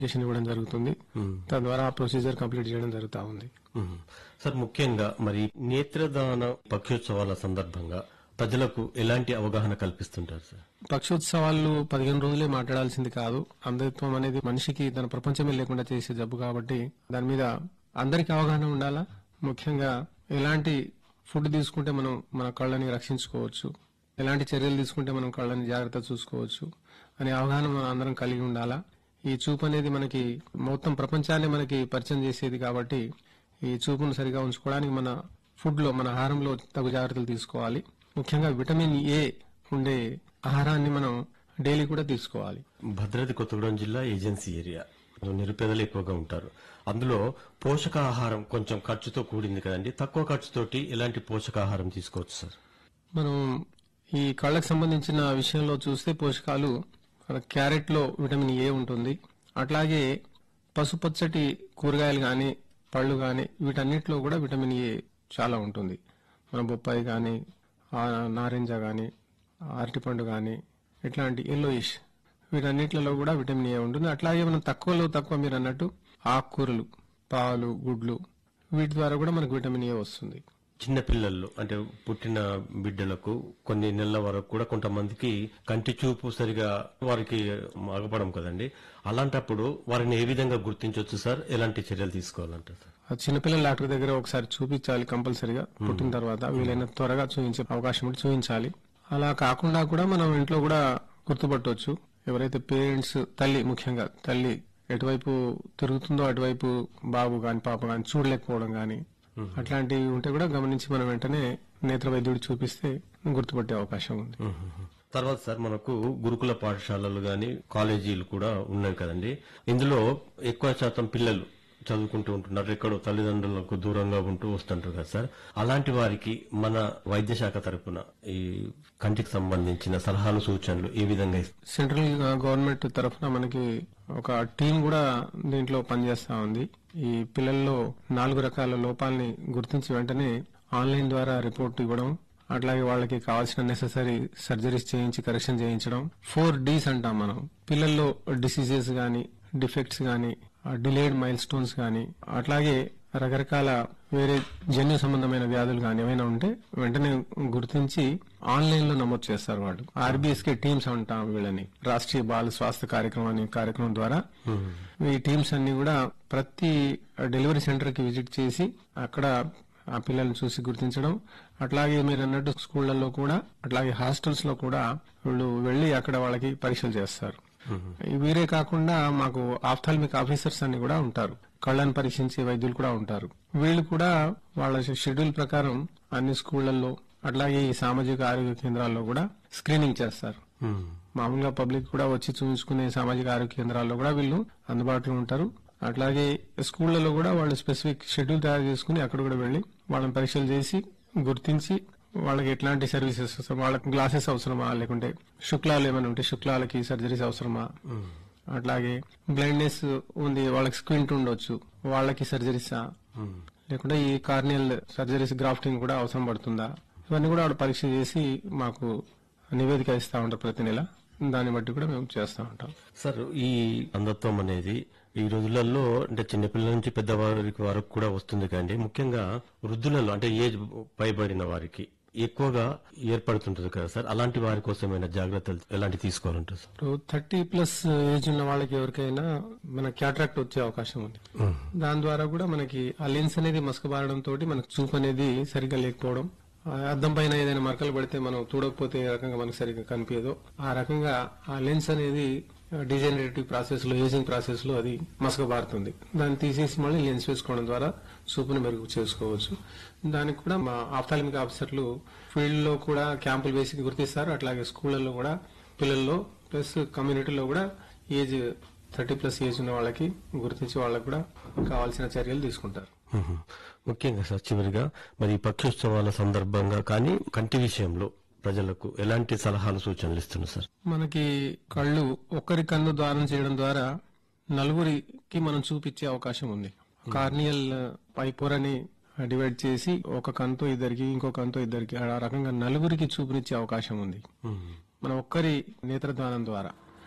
Injection ఇవ్వడం జరుగుతుంది తద్వారా ఆ ప్రొసీజర్ కంప్లీట్ చేయడం జరుగుతా ఉంది మ్మ్. సార్ ముఖ్యంగా మరి నేత్రదాన పక్షోత్సవాల సందర్భంగా ప్రజలకు ఎలాంటి అవగాహన కల్పిస్తుంటారు సార్ పక్షోత్సవాలు పదిహేను రోజులే మాట్లాడాల్సింది కాదు అంధత్వం అనేది మనిషికి తన ప్రపంచమే లేకుండా చేసే జబ్బు కాబట్టి దాని మీద అందరికి అవగాహన ఉండాలా ముఖ్యంగా ఎలాంటి ఫుడ్ తీసుకుంటే మనం మన కళ్ళని రక్షించుకోవచ్చు ఎలాంటి చర్యలు తీసుకుంటే మనం కళ్ళని జాగ్రత్త చూసుకోవచ్చు అనే అవగాహన మనం అందరం కలిగి ఉండాలా ఈ చూపు అనేది మనకి మొత్తం ప్రపంచాన్ని మనకి పరిచయం చేసేది కాబట్టి ఈ చూపును సరిగా ఉంచుకోవడానికి మన ఫుడ్ లో మన ఆహారంలో తగు జాగ్రత్తలు తీసుకోవాలి ముఖ్యంగా విటమిన్ ఏ ఉండే ఆహారాన్ని మనం డైలీ కూడా తీసుకోవాలి భద్రాద్రి కొత్తగూడెం జిల్లా ఏజెన్సీ ఏరియా నిరుపేదలు ఎక్కువగా ఉంటారు అందులో పోషకాహారం కొంచెం ఖర్చుతో కూడింది కదండి తక్కువ ఖర్చుతోటి ఎలాంటి పోషకాహారం తీసుకోవచ్చు సార్ మనం ఈ కళ్ళకు సంబంధించిన విషయంలో చూస్తే పోషకాలు మన క్యారెట్ లో విటమిన్ ఏ ఉంటుంది అట్లాగే పసుపచ్చటి కూరగాయలు గాని పళ్ళు గాని వీటన్నిటిలో కూడా విటమిన్ ఏ చాలా ఉంటుంది మన బొప్పాయి గాని ఆ నారింజ గాని అరటిపండు గాని ఇట్లాంటి ఎల్లోయిష్ వీటన్నిటిలో కూడా విటమిన్ ఏ ఉంటుంది అట్లాగే మనం తక్కువలో తక్కువ మీరు అన్నట్టు ఆకుకూరలు పాలు గుడ్లు వీటి ద్వారా కూడా మనకు విటమిన్ ఏ వస్తుంది చిన్న పిల్లల్లో అంటే పుట్టిన బిడ్డలకు కొన్ని నెలల వరకు కూడా కొంతమందికి కంటి చూపు సరిగా వారికి ఆగపడం కదండి అలాంటప్పుడు వారిని ఏ విధంగా గుర్తించవచ్చు సార్ ఎలాంటి చర్యలు తీసుకోవాలంటారు సార్ ఆ చిన్నపిల్లల డాక్టర్ దగ్గర ఒకసారి చూపించాలి కంపల్సరిగా పుట్టిన తర్వాత వీలైన త్వరగా చూపించే అవకాశం ఉంటే చూపించాలి అలా కాకుండా కూడా మనం ఇంట్లో కూడా గుర్తుపట్టవచ్చు ఎవరైతే పేరెంట్స్ తల్లి ముఖ్యంగా తల్లి ఎటువైపు తిరుగుతుందో అటువైపు బాబు గాని పాప గాని చూడలేకపోవడం గాని అట్లాంటివి ఉంటే కూడా గమనించి మనం వెంటనే నేత్ర వైద్యుడు చూపిస్తే గుర్తుపట్టే అవకాశం ఉంది తర్వాత సార్ మనకు గురుకుల పాఠశాలలు గాని కాలేజీలు కూడా ఉన్నాయి కదండి ఇందులో ఎక్కువ శాతం పిల్లలు చదువుకుంటూ ఉంటున్నారు ఎక్కడో తల్లిదండ్రులకు దూరంగా ఉంటూ వస్తుంటారు కదా సార్ అలాంటి వారికి మన వైద్య శాఖ తరపున ఈ కంటికి సంబంధించిన సలహాలు సూచనలు ఏ విధంగా ఇస్తారు? సెంట్రల్ గవర్నమెంట్ తరఫున మనకి ఒక టీం కూడా దీంట్లో పనిచేస్తా ఉంది ఈ పిల్లల్లో నాలుగు రకాల లోపాలని గుర్తించి వెంటనే ఆన్లైన్ ద్వారా రిపోర్ట్ ఇవ్వడం అట్లాగే వాళ్ళకి కావాల్సిన నెససరీ సర్జరీస్ చేయించి కరెక్షన్ చేయించడం ఫోర్ డీస్ అంటాం మనం పిల్లల్లో డిసీజెస్ గాని డిఫెక్ట్స్ గాని డిలేడ్ మైల్ స్టోన్స్ గాని అట్లాగే రకరకాల వేరే జన్యు సంబంధమైన వ్యాధులు కానీ ఏమైనా ఉంటే వెంటనే గుర్తించి ఆన్లైన్ లో నమోదు చేస్తారు వాళ్ళు ఆర్బీఎస్కే టీమ్స్ అంటాం వీళ్ళని రాష్ట్రీయ బాల స్వాస్థ్య కార్యక్రమం అనే కార్యక్రమం ద్వారా ఈ టీమ్స్ అన్ని కూడా ప్రతి డెలివరీ సెంటర్ కి విజిట్ చేసి అక్కడ ఆ పిల్లల్ని చూసి గుర్తించడం అట్లాగే మీరు అన్నట్టు స్కూళ్లలో కూడా అట్లాగే హాస్టల్స్ లో కూడా వీళ్ళు వెళ్లి అక్కడ వాళ్ళకి పరీక్షలు చేస్తారు వీరే కాకుండా మాకు ఆఫ్థాల్మిక్ ఆఫీసర్స్ అని కూడా ఉంటారు కళ్ళను పరీక్షించే వైద్యులు కూడా ఉంటారు వీళ్ళు కూడా వాళ్ళ షెడ్యూల్ ప్రకారం అన్ని స్కూళ్లలో అట్లాగే ఈ సామాజిక ఆరోగ్య కేంద్రాల్లో కూడా స్క్రీనింగ్ చేస్తారు మామూలుగా పబ్లిక్ కూడా వచ్చి చూపించుకునే సామాజిక ఆరోగ్య కేంద్రాల్లో కూడా వీళ్ళు అందుబాటులో ఉంటారు అట్లాగే స్కూళ్లలో కూడా వాళ్ళు స్పెసిఫిక్ షెడ్యూల్ తయారు చేసుకుని అక్కడ కూడా వెళ్లి వాళ్ళని పరీక్షలు చేసి గుర్తించి వాళ్ళకి ఎట్లాంటి సర్వీసెస్ అవసరం వాళ్ళకి గ్లాసెస్ అవసరమా లేకుంటే శుక్లాలు ఏమైనా ఉంటే శుక్లాలకి సర్జరీస్ అవసరమా అట్లాగే బ్లైండ్నెస్ ఉంది వాళ్ళకి స్క్వింట్ ఉండొచ్చు వాళ్ళకి సర్జరీసా లేకుంటే ఈ కార్నియల్ సర్జరీస్ గ్రాఫ్టింగ్ కూడా అవసరం పడుతుందా ఇవన్నీ కూడా వాడు పరీక్ష చేసి మాకు నివేదిక ఇస్తా ఉంటారు ప్రతి నెల దాన్ని బట్టి కూడా మేము చేస్తా ఉంటాం సార్ ఈ అంధత్వం అనేది ఈ రోజులలో అంటే చిన్నపిల్లల నుంచి పెద్దవారికి వరకు కూడా వస్తుంది కానీ ముఖ్యంగా వృద్ధులలో అంటే ఏజ్ పైబడిన వారికి ఎక్కువగా ఏర్పడుతుంటది కదా సార్ అలాంటి వారి కోసమైన జాగ్రత్తలు ఎలాంటి తీసుకోవాలంటారు సార్ ఇప్పుడు థర్టీ ప్లస్ ఏజ్ ఉన్న వాళ్ళకి ఎవరికైనా మన క్యాట్రాక్ట్ వచ్చే అవకాశం ఉంది దాని ద్వారా కూడా మనకి ఆ లెన్స్ అనేది మసకబారడం తోటి మనకు చూపు అనేది సరిగ్గా లేకపోవడం ఆ అద్దం పైన ఏదైనా మరకలు పడితే మనం చూడకపోతే ఏ రకంగా మనకు సరిగ్గా కనిపించదో ఆ రకంగా ఆ లెన్స్ అనేది డిజనరేటివ్ ప్రాసెస్ లో ఏజింగ్ ప్రాసెస్ లో అది మసకబారుతుంది దాన్ని తీసేసి మళ్ళీ లెన్స్ వేసుకోవడం ద్వారా చూపుని మెరుగు చేసుకోవచ్చు దానికి కూడా మా ఆఫ్థాలిమిక్ ఆఫీసర్లు ఫీల్డ్ లో కూడా క్యాంపులు వేసి గుర్తిస్తారు అట్లాగే స్కూళ్లలో కూడా పిల్లల్లో ప్లస్ కమ్యూనిటీలో కూడా ఏజ్ థర్టీ ప్లస్ ఏజ్ ఉన్న వాళ్ళకి గుర్తించి వాళ్ళకి కూడా కావాల్సిన చర్యలు తీసుకుంటారు మ్మ్. ముఖ్యంగా సార్ చివరిగా మరి ఈ పక్షోత్సవాల సందర్భంగా కానీ కంటి విషయంలో ప్రజలకు ఎలాంటి సలహాలు సూచనలు ఇస్తున్నారు సార్ మనకి కళ్ళు ఒక్కరి కన్ను దానం చేయడం ద్వారా నలుగురికి మనం చూపించే అవకాశం ఉంది కార్నియల్ పై పొరని డివైడ్ చేసి ఒక కంతో ఇద్దరికి ఇంకో కంతో ఇద్దరికి ఆ రకంగా నలుగురికి చూపునిచ్చే అవకాశం ఉంది మ్మ్. మన ఒక్కరి నేత్రదానం ద్వారా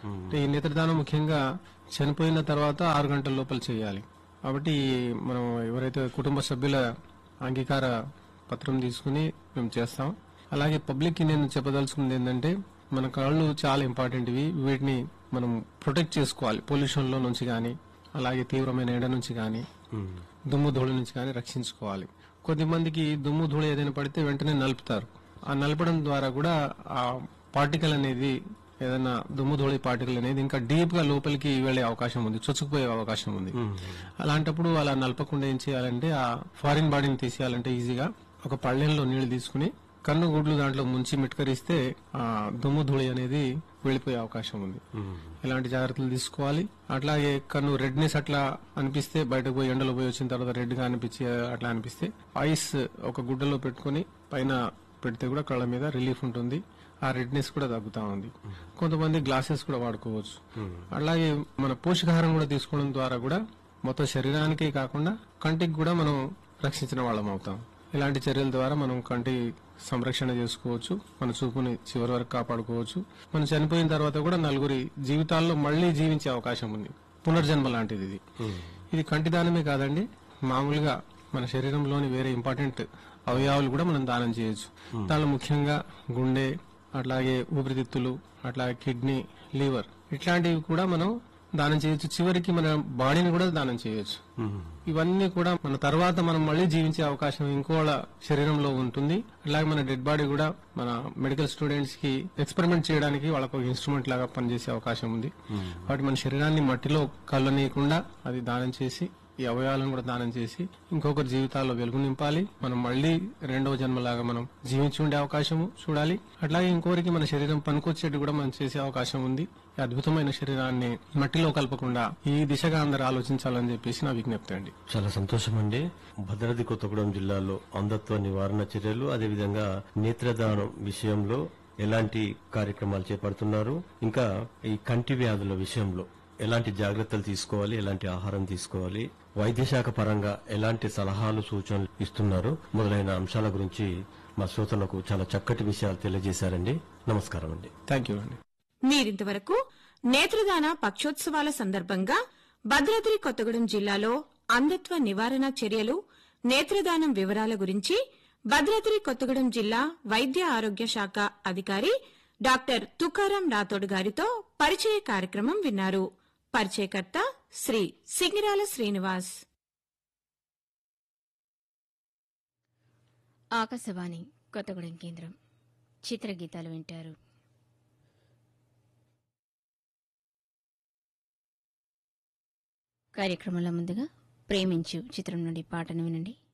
అంటే ఈ నేత్రదానం ముఖ్యంగా చనిపోయిన తర్వాత ఆరు గంటల లోపల చేయాలి కాబట్టి మనం ఎవరైతే కుటుంబ సభ్యుల అంగీకార పత్రం తీసుకుని మేము చేస్తాం అలాగే పబ్లిక్ కి నేను చెప్పదలుచుకుంది ఏంటంటే మన కాళ్ళు చాలా ఇంపార్టెంట్ ఇవి వీటిని మనం ప్రొటెక్ట్ చేసుకోవాలి పొల్యూషన్ లో నుంచి కానీ అలాగే తీవ్రమైన ఎండ నుంచి కానీ దుమ్ము ధూళి నుంచి కానీ రక్షించుకోవాలి కొద్దిమందికి దుమ్ము ధూళి ఏదైనా పడితే వెంటనే నలుపుతారు ఆ నలపడం ద్వారా కూడా ఆ పార్టికల్ అనేది ఏదైనా దుమ్ము ధూళి పార్టికల్ అనేది ఇంకా డీప్ గా లోపలికి వెళ్లే అవకాశం ఉంది చొచ్చుకుపోయే అవకాశం ఉంది అలాంటప్పుడు అలా నలపకుండా ఏం చేయాలంటే ఆ ఫారిన్ బాడీని తీసేయాలంటే ఈజీగా ఒక పళ్ళెంలో నీళ్లు తీసుకుని కన్ను గుడ్లు దాంట్లో ముంచి మిట్కరిస్తే ఆ దుమ్ము ధూళి అనేది వెళ్లిపోయే అవకాశం ఉంది ఇలాంటి జాగ్రత్తలు తీసుకోవాలి అట్లాగే కన్ను రెడ్నెస్ అట్లా అనిపిస్తే బయటకు పోయి ఎండలో పోయి వచ్చిన తర్వాత రెడ్ గా అనిపించి అట్లా అనిపిస్తే ఐస్ ఒక గుడ్డలో పెట్టుకుని పైన పెడితే కూడా కళ్ళ మీద రిలీఫ్ ఉంటుంది ఆ రెడ్నెస్ కూడా తగ్గుతా ఉంది కొంతమంది గ్లాసెస్ కూడా వాడుకోవచ్చు అలాగే మన పోషకాహారం కూడా తీసుకోవడం ద్వారా కూడా మొత్తం శరీరానికి కాకుండా కంటికి కూడా మనం రక్షించిన వాళ్ళం అవుతాం ఇలాంటి చర్యల ద్వారా మనం కంటి సంరక్షణ చేసుకోవచ్చు మన చూపుని చివరి వరకు కాపాడుకోవచ్చు మనం చనిపోయిన తర్వాత కూడా నలుగురి జీవితాల్లో మళ్లీ జీవించే అవకాశం ఉంది పునర్జన్మ లాంటిది ఇది ఇది కంటి దానమే కాదండి మామూలుగా మన శరీరంలోని వేరే ఇంపార్టెంట్ అవయవాలు కూడా మనం దానం చేయొచ్చు దానిలో ముఖ్యంగా గుండె అట్లాగే ఊపిరితిత్తులు అట్లాగే కిడ్నీ లివర్ ఇట్లాంటివి కూడా మనం దానం చేయొచ్చు చివరికి మన బాడీని కూడా దానం చేయొచ్చు ఇవన్నీ కూడా మన తర్వాత మనం మళ్ళీ జీవించే అవకాశం ఇంకోళ్ళ శరీరంలో ఉంటుంది అలాగే మన డెడ్ బాడీ కూడా మన మెడికల్ స్టూడెంట్స్ కి ఎక్స్పెరిమెంట్ చేయడానికి వాళ్ళకు ఒక ఇన్స్ట్రుమెంట్ లాగా పనిచేసే అవకాశం ఉంది కాబట్టి మన శరీరాన్ని మట్టిలో కళ్ళనీయకుండా అది దానం చేసి ఈ అవయవాలను కూడా దానం చేసి ఇంకొకరి జీవితాల్లో వెలుగు నింపాలి మనం మళ్ళీ రెండవ జన్మలాగా మనం జీవించి ఉండే అవకాశము చూడాలి అట్లాగే ఇంకోరికి మన శరీరం పనికొచ్చేట్టు కూడా మనం చేసే అవకాశం ఉంది ఈ అద్భుతమైన శరీరాన్ని మట్టిలో కలపకుండా ఈ దిశగా అందరూ ఆలోచించాలని చెప్పేసి నా విజ్ఞప్తి అండి చాలా సంతోషం అండి భద్రాద్రి కొత్తగూడెం జిల్లాలో అంధత్వ నివారణ చర్యలు అదేవిధంగా నేత్రదానం విషయంలో ఎలాంటి కార్యక్రమాలు చేపడుతున్నారు ఇంకా ఈ కంటి వ్యాధుల విషయంలో ఎలాంటి జాగ్రత్తలు తీసుకోవాలి ఎలాంటి ఆహారం తీసుకోవాలి వైద్య శాఖ పరంగా ఎలాంటి సలహాలు సూచనలు ఇస్తున్నారు మొదలైన అంశాల గురించి మా శ్రోతలకు చాలా చక్కటి విషయాలు తెలియజేశారండి నమస్కారం అండి థ్యాంక్ యూ అండి మీరింతవరకు నేత్రదాన పక్షోత్సవాల సందర్భంగా భద్రాద్రి కొత్తగూడెం జిల్లాలో అంధత్వ నివారణ చర్యలు నేత్రదానం వివరాల గురించి భద్రాద్రి కొత్తగూడెం జిల్లా వైద్య ఆరోగ్య శాఖ అధికారి డాక్టర్ తుకారాం రాథోడ్ గారితో పరిచయ కార్యక్రమం విన్నారు పరిచయకర్త శ్రీ సింగిరాల శ్రీనివాస్ ఆకాశవాణి కొత్తగూడెం కేంద్రం చిత్రగీతాలు వింటారు కార్యక్రమంలో ముందుగా ప్రేమించు చిత్రం నుండి పాటను వినండి